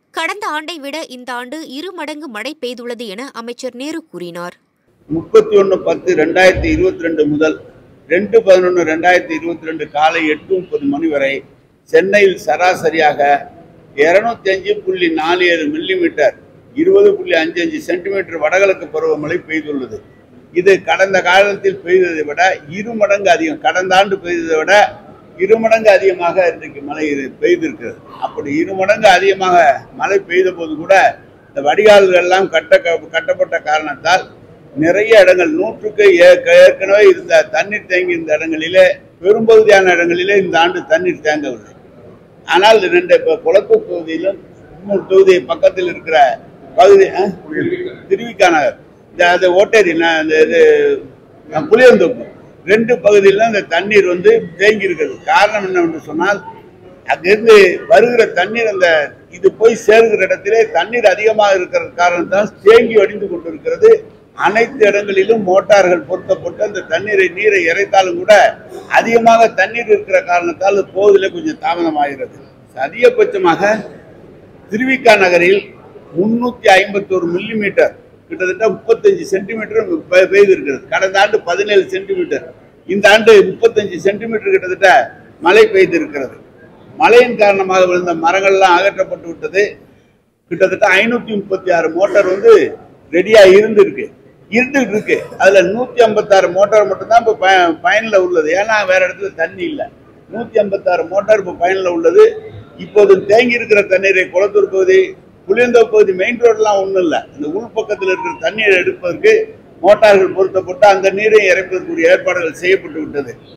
கடந்த ஆண்டை விட இந்த ஆண்டு இரு மடங்கு மழை பெய்துள்ளது என அமைச்சர் நேரு கூறினார் முப்பத்தி ஒன்று பத்து ரெண்டாயிரத்தி இருபத்தி ரெண்டு முதல் ரெண்டு பதினொன்று ரெண்டாயிரத்தி இருபத்தி ரெண்டு காலை எட்டு முப்பது மணி வரை சென்னையில் சராசரியாக இருநூத்தி அஞ்சு புள்ளி நாலு ஏழு மில்லிமீட்டர் இருபது புள்ளி அஞ்சு அஞ்சு சென்டிமீட்டர் வடகிழக்கு பருவமழை பெய்துள்ளது இது கடந்த காலத்தில் பெய்ததை விட இரு மடங்கு அதிகம் கடந்த ஆண்டு பெய்ததை விட இரு மடங்கு அதிகமாக இன்றைக்கு மழை இரு- பெய்திருக்கிறது அப்படி இரு மடங்கு அதிகமாக மழை பெய்த போது கூட இந்த வடிகால்கள் எல்லாம் கட்ட கட்டப்பட்ட காரணத்தால் நிறைய இடங்கள் நூற்றுக்கு ஏ- ஏற்கனவே இருந்த தண்ணீர் தேங்கி இருந்த இடங்களிலே பெரும்பகுதியான இடங்களிலே இந்த ஆண்டு தண்ணீர் தேங்கவில்லை ஆனால் ரெண்டு இப்போ குளத்தூர் தொகுதியிலும் இன்னொரு தொகுதி பக்கத்தில் இருக்கிற பகுதி அஹ், திருவிக்கா நகர் இந்த அந்த ஓட்டேரி ந- இந்த இது அஹ், புளியந்தோப்பு ரெண்டு பகுதியிலும் இந்த தண்ணீர் வந்து தேங்கி இருக்கிறது காரணம் என்னவென்று சொன்னால் அங்கிருந்து வருகிற தண்ணீர் அந்த இது போய் சேர்கிற இடத்திலே தண்ணீர் அதிகமாக இருக்கிற காரணத்தால் தேங்கி வடிந்து கொண்டிருக்கிறது அனைத்து இடங்களிலும் மோட்டார்கள் பொருத்தப்பட்டு அந்த தண்ணீரை நீரை இறைத்தாலும் கூட அதிகமாக தண்ணீர் இருக்கிற காரணத்தால் அது போவதிலே கொஞ்சம் தாமதமாகிறது அதிகபட்சமாக திருவிக்கா நகரில் முன்னூத்தி ஐம்பத்தோரு மில்லி மீட்டர் கிட்டத்தட்ட முப்பத்தஞ்சு சென்டிமீட்டர் பெய்து இருக்கிறது கடந்த ஆண்டு பதினேழு சென்டிமீட்டர் இந்த ஆண்டு முப்பத்தஞ்சு சென்டிமீட்டர் கிட்டத்தட்ட மழை பெய்து இருக்கிறது மழையின் காரணமாக விழுந்த மரங்கள்லாம் அகற்றப்பட்டு விட்டது கிட்டத்தட்ட ஐநூத்தி முப்பத்தி ஆறு மோட்டார் வந்து ரெடியா இருந்திருக்கு இருந்துட்டு இருக்கு அதுல நூத்தி ஐம்பத்தாறு மோட்டார் மட்டும்தான் இப்ப பய- பயன்ல உள்ளது ஏன்னா வேற இடத்துல தண்ணி இல்லை நூத்தி ஐம்பத்தாறு மோட்டார் இப்ப பயன்ல உள்ளது இப்போது தேங்கி இருக்கிற தண்ணீரை குளத்தூர் பகுதி புளியந்தோப்பு பகுதி மெயின் ரோட்லாம் ஒண்ணும் இல்லை இந்த உள்பக்கத்தில் இருக்கிற தண்ணீரை எடுப்பதற்கு மோட்டார்கள் பொருத்தப்பட்டு அந்த நீரை இறைப்பதற்குரிய ஏற்பாடுகள் செய்யப்பட்டு விட்டது